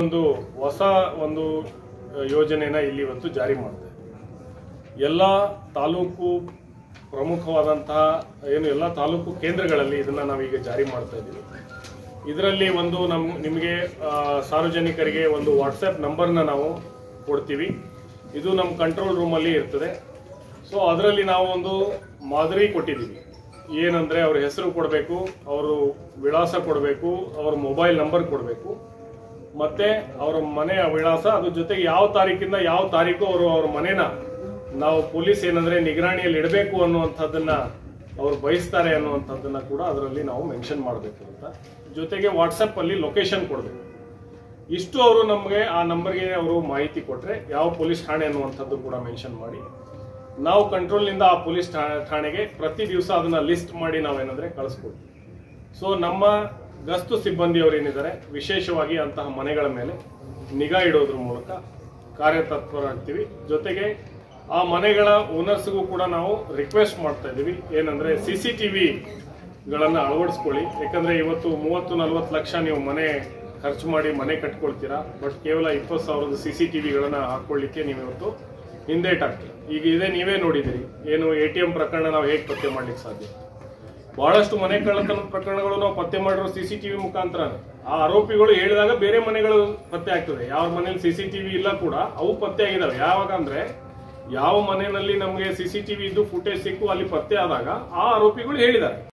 ಒಂದು ಹೊಸ ಒಂದು ಯೋಜನೆನ ಇಲ್ಲಿ ಇವತ್ತು ಜಾರಿ ಮಾಡ್ತಾ ಇದ್ದೀವಿ ಎಲ್ಲ ತಾಲೂಕು ಪ್ರಮುಖವಾದಂತಹ ಏನು ಎಲ್ಲ ತಾಲೂಕು ಕೇಂದ್ರಗಳಲ್ಲಿ ಇದನ್ನ ನಾವೀಗ ಜಾರಿ ಮಾಡ್ತಾ ಇದ್ದೀವಿ ಇದರಲ್ಲಿ ಒಂದು ನಮ್ ನಿಮಗೆ ಆ, ಸಾರ್ವಜನಿಕರಿಗೆ ಒಂದು ವಾಟ್ಸಪ್ ನಂಬರ್ನ ನಾವು ಕೊಡ್ತೀವಿ ಇದು ನಮ್ಮ ಕಂಟ್ರೋಲ್ ರೂಮಲ್ಲಿ ಇರ್ತದೆ ಸೊ ಅದರಲ್ಲಿ ನಾವು ಒಂದು ಮಾದರಿ ಕೊಟ್ಟಿದ್ದೀವಿ ಏನಂದ್ರೆ ಅವ್ರ ಹೆಸರು ಕೊಡಬೇಕು ಅವರು ವಿಳಾಸ ಕೊಡಬೇಕು ಅವ್ರ ಮೊಬೈಲ್ ನಂಬರ್ ಕೊಡಬೇಕು ಮತ್ತೆ ಅವರ ಮನೆಯ ವಿಳಾಸ ಅದ್ರ ಜೊತೆಗೆ ಯಾವ ತಾರೀಕಿಂದ ಯಾವ ತಾರೀಕು ಅವರು ಅವ್ರ ಮನೆನ ನಾವು ಪೊಲೀಸ್ ಏನಂದ್ರೆ ನಿಗರಾಣಿಯಲ್ಲಿ ಇಡಬೇಕು ಅನ್ನುವಂಥದ್ದನ್ನ ಅವ್ರು ಬಯಸ್ತಾರೆ ಅನ್ನುವಂಥದ್ದನ್ನ ಕೂಡ ಅದರಲ್ಲಿ ನಾವು ಮೆನ್ಷನ್ ಮಾಡಬೇಕು ಅಂತ ಜೊತೆಗೆ ವಾಟ್ಸಪ್ ಅಲ್ಲಿ ಲೊಕೇಶನ್ ಕೊಡಬೇಕು ಇಷ್ಟು ಅವರು ನಮಗೆ ಆ ನಂಬರ್ಗೆ ಅವರು ಮಾಹಿತಿ ಕೊಟ್ರೆ ಯಾವ ಪೊಲೀಸ್ ಠಾಣೆ ಅನ್ನುವಂಥದ್ದು ಕೂಡ ಮೆನ್ಷನ್ ಮಾಡಿ ನಾವು ಕಂಟ್ರೋಲ್ನಿಂದ ಆ ಪೊಲೀಸ್ ಠಾ- ಠಾಣೆಗೆ ಪ್ರತಿ ದಿವಸ ಅದನ್ನ ಲಿಸ್ಟ್ ಮಾಡಿ ನಾವೇನಂದ್ರೆ ಕಳಿಸ್ಕೊಡ್ತೀವಿ ಸೊ ನಮ್ಮ ಗಸ್ತು ಸಿಬ್ಬಂದಿಯವರು ಏನಿದ್ದಾರೆ ವಿಶೇಷವಾಗಿ ಅಂತಹ ಮನೆಗಳ ಮೇಲೆ ನಿಗಾ ಇಡೋದ್ರ ಮೂಲಕ ಕಾರ್ಯತತ್ಪರಾಗ್ತೀವಿ ಜೊತೆಗೆ ಆ ಮನೆಗಳ ಓನರ್ಸ್ಗೂ ಕೂಡ ನಾವು ರಿಕ್ವೆಸ್ಟ್ ಮಾಡ್ತಾ ಇದ್ದೀವಿ ಏನಂದ್ರೆ ಸಿ ಸಿ ಟಿ ಗಳನ್ನ ಅಳವಡಿಸ್ಕೊಳ್ಳಿ ಯಾಕಂದ್ರೆ ಇವತ್ತು ಮೂವತ್ತು ನಲ್ವತ್ತು ಲಕ್ಷ ನೀವು ಮನೆ ಖರ್ಚು ಮಾಡಿ ಮನೆ ಕಟ್ಕೊಳ್ತೀರಾ ಬಟ್ ಕೇವಲ ಇಪ್ಪತ್ತು ಸಾವಿರದ ಸಿ ಸಿ ಟಿ ವಿಗಳನ್ನ ಹಾಕೊಳ್ಳಿಕ್ಕೆ ನೀವು ಇವತ್ತು ಹಿಂದೇಟಾಗ್ತೀರ ಈಗ ಇದೇ ನೀವೇ ನೋಡಿದಿರಿ ಏನು ಎ ಟಿ ಎಂ ಪ್ರಕರಣ ನಾವು ಹೇಗೆ ಪತ್ತೆ ಮಾಡ್ಲಿಕ್ಕೆ ಸಾಧ್ಯ ಬಹಳಷ್ಟು ಮನೆ ಕಳ್ಳತನದ ಪ್ರಕರಣಗಳು ನಾವು ಪತ್ತೆ ಮಾಡಿರೋ ಸಿಸಿಟಿವಿ ಮುಖಾಂತರ ಆ ಆರೋಪಿಗಳು ಹೇಳಿದಾಗ ಬೇರೆ ಮನೆಗಳು ಪತ್ತೆ ಆಗ್ತದೆ ಯಾವ ಮನೇಲಿ ಸಿಸಿಟಿವಿ ಇಲ್ಲ ಕೂಡ ಅವು ಪತ್ತೆ ಆಗಿದಾವೆ ಯಾವಾಗ ಅಂದ್ರೆ ಯಾವ ಮನೆಯಲ್ಲಿ ನಮಗೆ ಸಿಸಿಟಿವಿ ಇದ್ದು ಫುಟೇಜ್ ಸಿಕ್ಕು ಅಲ್ಲಿ ಪತ್ತೆ ಆದಾಗ ಆ ಆರೋಪಿಗಳು ಹೇಳಿದ್ದಾರೆ